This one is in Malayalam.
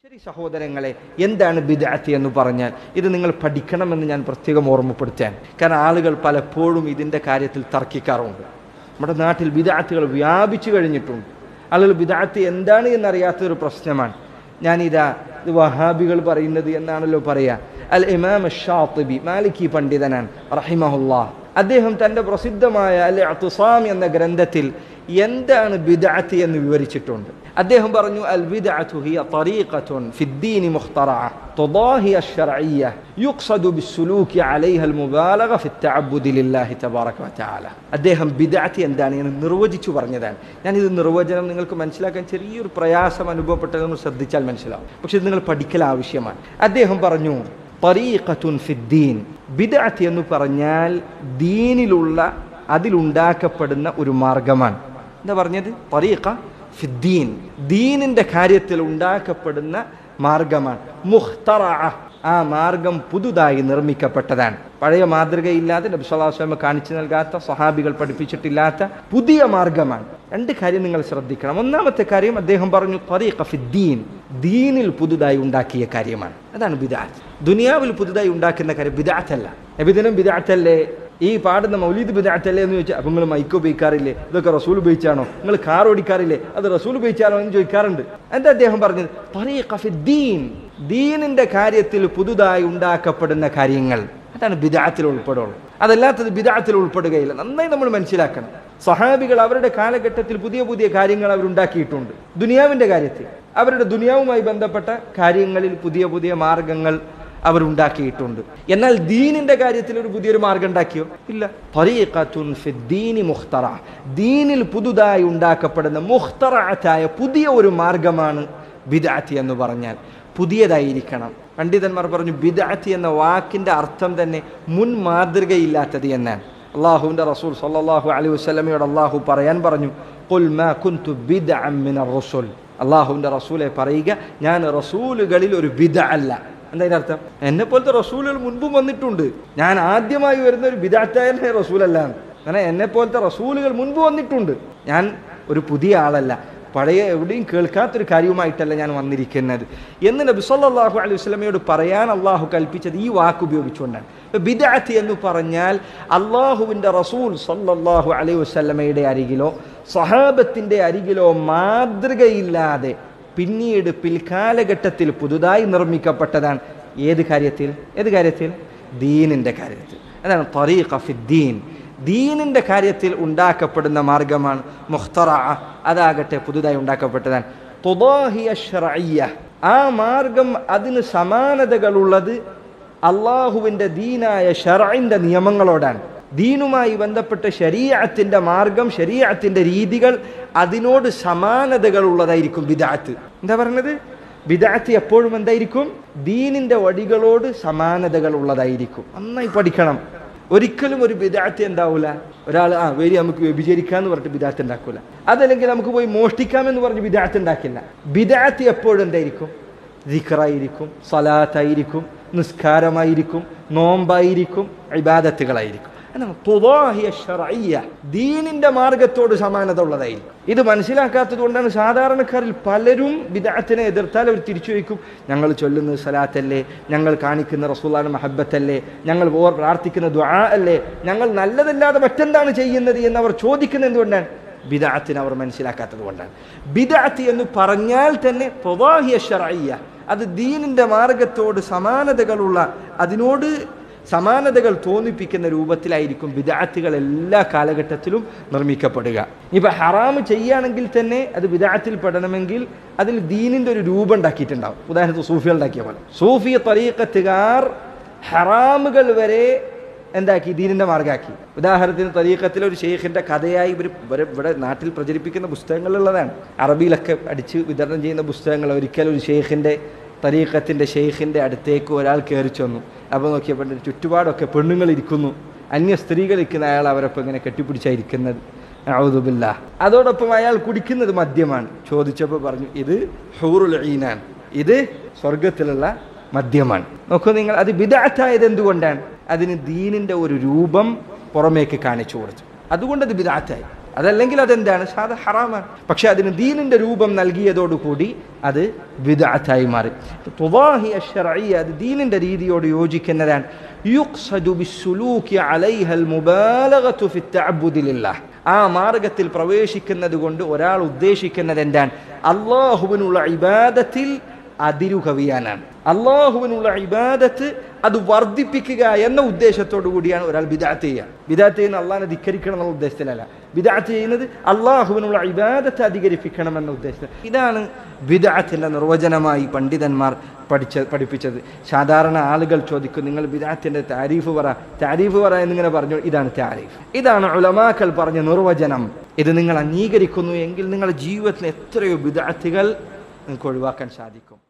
ശരി സഹോദരങ്ങളെ എന്താണ് ബിദാത്ത് എന്ന് പറഞ്ഞാൽ ഇത് നിങ്ങൾ പഠിക്കണമെന്ന് ഞാൻ പ്രത്യേകം ഓർമ്മപ്പെടുത്താൻ കാരണം ആളുകൾ പലപ്പോഴും ഇതിൻ്റെ കാര്യത്തിൽ തർക്കിക്കാറുണ്ട് നമ്മുടെ നാട്ടിൽ ബിദാത്തുകൾ വ്യാപിച്ചു കഴിഞ്ഞിട്ടുണ്ട് ആളുകൾ ബിദാത്ത് എന്താണ് എന്നറിയാത്തൊരു പ്രശ്നമാണ് ഞാനിതാ ഇത് വഹാബികൾ പറയുന്നത് എന്നാണല്ലോ പറയാ അൽ ഇമാം ഷാത്തിബി മാലിക്കി പണ്ഡിതനാണ് റഹിമഹുല്ലാ അദ്ദേഹം തൻ്റെ പ്രസിദ്ധമായ അൽ അത്തുസാം എന്ന ഗ്രന്ഥത്തിൽ എന്താണ് ബിദഅത്ത് എന്ന് വിവരിച്ചിട്ടുണ്ട് അദ്ദേഹം പറഞ്ഞു അൽ ബിദഅത്തു ഹിയ طريقة في الدين مخترعة تضاهي الشرعية يقصد بالسلوك عليها المبالغة في التعبد لله تبارك وتعالى അദ്ദേഹം ബിദഅത്ത് എന്താണ് എന്ന് നിർവചിച്ചു പറഞ്ഞതാണ് ഞാൻ ഇത് നിർവചനം നിങ്ങൾക്ക് മനസ്സിലാക്കാൻ ചെറിയൊരു പ്രയാസം അനുഭവപ്പെട്ടത് നമ്മൾ ശ്രദ്ധിച്ചാൽ മനസ്സിലാവും പക്ഷെ ഇത് നിങ്ങൾ പഠിക്കൽ ആവശ്യമാണ് അദ്ദേഹം പറഞ്ഞു തരീഖത്തുൻ ഫിദ്ദീൻ ബിദഅത്ത് എന്ന് പറഞ്ഞാൽ ദീനിലുള്ള അതിലുണ്ടാക്കപ്പെടുന്ന ഒരു മാർഗമാണ് എന്താ പറഞ്ഞത് തരീഖ ഫിദ്ദീൻ ദീനിന്റെ കാര്യത്തിൽ ഉണ്ടാക്കപ്പെടുന്ന മാർഗമാണ് മുഖ്തറ ആ മാർഗം പുതുതായി നിർമ്മിക്കപ്പെട്ടതാണ് പഴയ മാതൃകയില്ലാതെ നബി സല്ലല്ലാഹു അലൈഹി വസല്ലം കാണിച്ചു നൽകാത്ത സഹാബികൾ പഠിപ്പിച്ചിട്ടില്ലാത്ത പുതിയ മാർഗമാണ് രണ്ട് കാര്യം നിങ്ങൾ ശ്രദ്ധിക്കണം ഒന്നാമത്തെ കാര്യം അദ്ദേഹം പറഞ്ഞു തരീഖ ഫിദ്ദീൻ ദീനിൽ പുതുതായി ഉണ്ടാക്കിയ കാര്യമാണ് അതാണ് ബിദാത്ത് ദുനിയാവിൽ പുതുതായി ഉണ്ടാക്കുന്ന കാര്യം ബിദാത്തല്ല നബിദിനം ബിദാത്തല്ലേ ഈ പാടുന്ന മൗലീദ് ബിദാത്തല്ലേ എന്ന് ചോദിച്ചാൽ അപ്പം നിങ്ങൾ മൈക്ക് ഉപയോഗിക്കാറില്ലേ ഇതൊക്കെ റസൂൽ ഉപയോഗിച്ചാണോ നിങ്ങൾ കാർ ഓടിക്കാറില്ലേ അത് റസൂൽ ഉപയോഗിച്ചാണോ എന്ന് ചോദിക്കാറുണ്ട് എന്താ അദ്ദേഹം പറഞ്ഞത് തരീഖ ഫിദ്ദീൻ ദീനിന്റെ കാര്യത്തിൽ പുതുതായി ഉണ്ടാക്കപ്പെടുന്ന കാര്യങ്ങൾ അതാണ് ബിദാത്തിൽ ഉൾപ്പെടുള്ളൂ അതല്ലാത്തത് ബിദാത്തിൽ ഉൾപ്പെടുകയില്ല നന്നായി നമ്മൾ മനസ്സിലാക്കണം സഹാബികൾ അവരുടെ കാലഘട്ടത്തിൽ പുതിയ പുതിയ കാര്യങ്ങൾ അവരുണ്ടാക്കിയിട്ടുണ്ട് ദുനിയാവിന്റെ കാര്യത്തിൽ അവരുടെ ദുനിയാവുമായി ബന്ധപ്പെട്ട കാര്യങ്ങളിൽ പുതിയ പുതിയ മാർഗങ്ങൾ അവരുണ്ടാക്കിയിട്ടുണ്ട് എന്നാൽ ദീനിന്റെ കാര്യത്തിൽ ഒരു പുതിയൊരു മാർഗം ഉണ്ടാക്കിയോ ഇല്ല തരീഖത്തുൻ ഫിദ്ദീനി മുഖ്തറ ദീനിൽ പുതുതായി ഉണ്ടാക്കപ്പെടുന്ന മുഖ്തറായ പുതിയ ഒരു മാർഗമാണ് ബിദാത്തി എന്ന് പറഞ്ഞാൽ പുതിയതായിരിക്കണം പണ്ഡിതന്മാർ പറഞ്ഞു ബിദാത്തി എന്ന വാക്കിന്റെ അർത്ഥം തന്നെ മുൻ മാതൃകയില്ലാത്തത് എന്നാണ് അള്ളാഹുവിന്റെ റസൂൽ സല്ലല്ലാഹു അലൈഹി വസല്ലമയോട് അള്ളാഹു പറയാൻ പറഞ്ഞു ഖുൽ മാ കുൻതു ബിദ്അൻ മിനർ റസൂൽ അള്ളാഹുവിന്റെ റസൂലെ പറയുക ഞാൻ റസൂലുകളിൽ ഒരു ബിദ അല്ല എന്താ ഇതിന്റെ അർത്ഥം എന്നെ പോലത്തെ റസൂലുകൾ മുൻപും വന്നിട്ടുണ്ട് ഞാൻ ആദ്യമായി വരുന്ന ഒരു ബിദാറ്റായ റസൂലല്ല അങ്ങനെ എന്നെ പോലത്തെ റസൂലുകൾ മുൻപ് വന്നിട്ടുണ്ട് ഞാൻ ഒരു പുതിയ ആളല്ല പഴയ എവിടെയും കേൾക്കാത്തൊരു കാര്യവുമായിട്ടല്ല ഞാൻ വന്നിരിക്കുന്നത് എന്ന് നബി സല്ലല്ലാഹു അലൈഹി വസല്ലമയോട് പറയാൻ അള്ളാഹു കൽപ്പിച്ചത് ഈ വാക്ക് ഉപയോഗിച്ചുകൊണ്ടാണ് ബിദഅത്ത് എന്ന് പറഞ്ഞാൽ അള്ളാഹുവിൻ്റെ റസൂൽ സല്ലല്ലാഹു അലൈഹി വസല്ലമയുടെ അരികിലോ സഹാബത്തിൻ്റെ അരികിലോ മാതൃകയില്ലാതെ പിന്നീട് പിൽക്കാലഘട്ടത്തിൽ പുതുതായി നിർമ്മിക്കപ്പെട്ടതാണ് ഏത് കാര്യത്തിൽ ഏത് കാര്യത്തിൽ ദീനിൻ്റെ കാര്യത്തിൽ അതാണ് തറീഖ ഫിദ്ദീൻ ദീനിൻ്റെ കാര്യത്തിൽ ഉണ്ടാക്കപ്പെടുന്ന മാർഗമാണ് മുഖ്തറ അതാകട്ടെ പുതുതായി ഉണ്ടാക്കപ്പെട്ടതാണ് തുദാഹിയ ഷറയ്യ ആ മാർഗം അതിന് സമാനതകളുള്ളത് അള്ളാഹുവിൻ്റെ ദീനായ ഷറൈൻ്റെ നിയമങ്ങളോടാണ് ദീനുമായി ബന്ധപ്പെട്ട ശരീഅത്തിൻ്റെ മാർഗം ശരീഅത്തിൻ്റെ രീതികൾ അതിനോട് സമാനതകളുള്ളതായിരിക്കും ബിദാത്ത് എന്താ പറഞ്ഞത് ബിദാത്ത് എപ്പോഴും എന്തായിരിക്കും ദീനിൻ്റെ വടികളോട് സമാനതകൾ ഉള്ളതായിരിക്കും നന്നായി പഠിക്കണം ഒരിക്കലും ഒരു ബിദാത്ത് എന്താവൂല ഒരാൾ ആ വരി നമുക്ക് വ്യഭിചരിക്കാന്ന് പറഞ്ഞിട്ട് ബിദാത്ത് ഉണ്ടാക്കൂല അതല്ലെങ്കിൽ നമുക്ക് പോയി മോഷ്ടിക്കാമെന്ന് പറഞ്ഞ് ബിദാത്ത് ഉണ്ടാക്കില്ല ബിദാത്ത് എപ്പോഴും എന്തായിരിക്കും ദിഖറായിരിക്കും സലാത്തായിരിക്കും നിസ്കാരമായിരിക്കും നോമ്പായിരിക്കും ഇബാദത്തുകളായിരിക്കും ദീനിന്റെ മാർഗത്തോട് സമാനത ഉള്ളതായിരിക്കും ഇത് മനസ്സിലാക്കാത്തത് കൊണ്ടാണ് സാധാരണക്കാരിൽ പലരും വിദാത്തിനെ എതിർത്താൽ അവർ തിരിച്ചു വയ്ക്കും ഞങ്ങൾ ചൊല്ലുന്നത് സലാത്തല്ലേ ഞങ്ങൾ കാണിക്കുന്ന റസൂലാന മഹബത്തല്ലേ ഞങ്ങൾ ഓർ പ്രാർത്ഥിക്കുന്ന ദ്വാ അല്ലേ ഞങ്ങൾ നല്ലതല്ലാതെ മറ്റെന്താണ് ചെയ്യുന്നത് എന്ന് അവർ ചോദിക്കുന്നത് എന്തുകൊണ്ടാണ് ബിദാത്തിനെ അവർ മനസ്സിലാക്കാത്തത് കൊണ്ടാണ് ബിദാത്ത് എന്ന് പറഞ്ഞാൽ തന്നെ പൊവാഹിയ ഷറയ്യ അത് ദീനിന്റെ മാർഗത്തോട് സമാനതകളുള്ള അതിനോട് സമാനതകൾ തോന്നിപ്പിക്കുന്ന രൂപത്തിലായിരിക്കും വിദാത്തുകൾ എല്ലാ കാലഘട്ടത്തിലും നിർമ്മിക്കപ്പെടുക ഇപ്പൊ ഹറാമ് ചെയ്യുകയാണെങ്കിൽ തന്നെ അത് വിദാത്തിൽ പെടണമെങ്കിൽ അതിൽ ദീനിന്റെ ഒരു രൂപം ഉണ്ടാക്കിയിട്ടുണ്ടാവും ഉദാഹരണത്തിന് സൂഫികൾ ഉണ്ടാക്കിയ പോലെ സൂഫി തരീക്കത്തുകാർ ഹറാമുകൾ വരെ എന്താക്കി ദീനിന്റെ മാർഗാക്കി ഉദാഹരണത്തിന് തരീക്കത്തിലെ ഒരു ഷെയ്ഖിന്റെ കഥയായി ഇവർ ഇവരെ ഇവിടെ നാട്ടിൽ പ്രചരിപ്പിക്കുന്ന പുസ്തകങ്ങളുള്ളതാണ് അറബിയിലൊക്കെ അടിച്ച് വിതരണം ചെയ്യുന്ന പുസ്തകങ്ങൾ ഒരിക്കലും ഒരു ഷെയ്ഖിന്റെ തരീക്കത്തിൻ്റെ ഷെയ്ഖിൻ്റെ അടുത്തേക്ക് ഒരാൾ കയറി ചെന്നു അപ്പോൾ നോക്കിയപ്പോൾ ചുറ്റുപാടൊക്കെ പെണ്ണുങ്ങൾ ഇരിക്കുന്നു അന്യ സ്ത്രീകൾ ഇരിക്കുന്ന അയാൾ അവരൊപ്പം ഇങ്ങനെ കെട്ടിപ്പിടിച്ചായിരിക്കുന്നത് ഔദുബില്ല അതോടൊപ്പം അയാൾ കുടിക്കുന്നത് മദ്യമാണ് ചോദിച്ചപ്പോൾ പറഞ്ഞു ഇത് ഹൂറുൽ ഈനാൻ ഇത് സ്വർഗത്തിലുള്ള മദ്യമാണ് നോക്കൂ നിങ്ങൾ അത് ബിദാത്തായത് എന്തുകൊണ്ടാണ് അതിന് ദീനിൻ്റെ ഒരു രൂപം പുറമേക്ക് കാണിച്ചു കൊടുത്തു അതുകൊണ്ട് അത് ബിദാത്തായി അതല്ലെങ്കിൽ അതെന്താണ് സാധാ ഹറാമാണ് പക്ഷെ അതിന് ദീനിന്റെ രൂപം നൽകിയതോടുകൂടി അത് വിദഅത്തായി മാറി തുവാഹി അശ്ശറഈയ അത് ദീനിന്റെ രീതിയോട് യോജിക്കുന്നതാണ് യുഖ്സദു ബിസ്സുലൂകി അലൈഹ അൽമുബാലഗതു ഫി തഅബ്ബുദി ലില്ലാഹ് ആ മാർഗത്തിൽ പ്രവേശിക്കുന്നത് കൊണ്ട് ഒരാൾ ഉദ്ദേശിക്കുന്നത് എന്താണ് അള്ളാഹുവിനുള്ള ഇബാദത്തിൽ അതിരു കവിയാനാണ് അള്ളാഹുവിനുള്ള ഇബാദത്ത് അത് വർദ്ധിപ്പിക്കുക എന്ന ഉദ്ദേശത്തോടു കൂടിയാണ് ഒരാൾ ബിദാത്ത് ചെയ്യുക ബിദാത്ത് ചെയ്യുന്ന അള്ളാഹിനെ ധിക്കരിക്കണം എന്നുള്ള ഉദ്ദേശത്തിലല്ല ബിദാത്ത് ചെയ്യുന്നത് അള്ളാഹുവിനുള്ള ഇബാദത്ത് അധികരിപ്പിക്കണം എന്ന ഉദ്ദേശത്തിൽ ഇതാണ് ബിദാത്തിന്റെ നിർവചനമായി പണ്ഡിതന്മാർ പഠിച്ച പഠിപ്പിച്ചത് സാധാരണ ആളുകൾ ചോദിക്കും നിങ്ങൾ ബിദാത്തിന്റെ താരീഫ് പറ താരീഫ് പറ എന്നിങ്ങനെ പറഞ്ഞു ഇതാണ് താരീഫ് ഇതാണ് ഉലമാക്കൾ പറഞ്ഞ നിർവചനം ഇത് നിങ്ങൾ അംഗീകരിക്കുന്നു എങ്കിൽ നിങ്ങളുടെ ജീവിതത്തിൽ എത്രയോ ബിദാത്തുകൾ നിങ്ങൾക്ക് ഒഴിവാക്കാൻ സാധിക്കും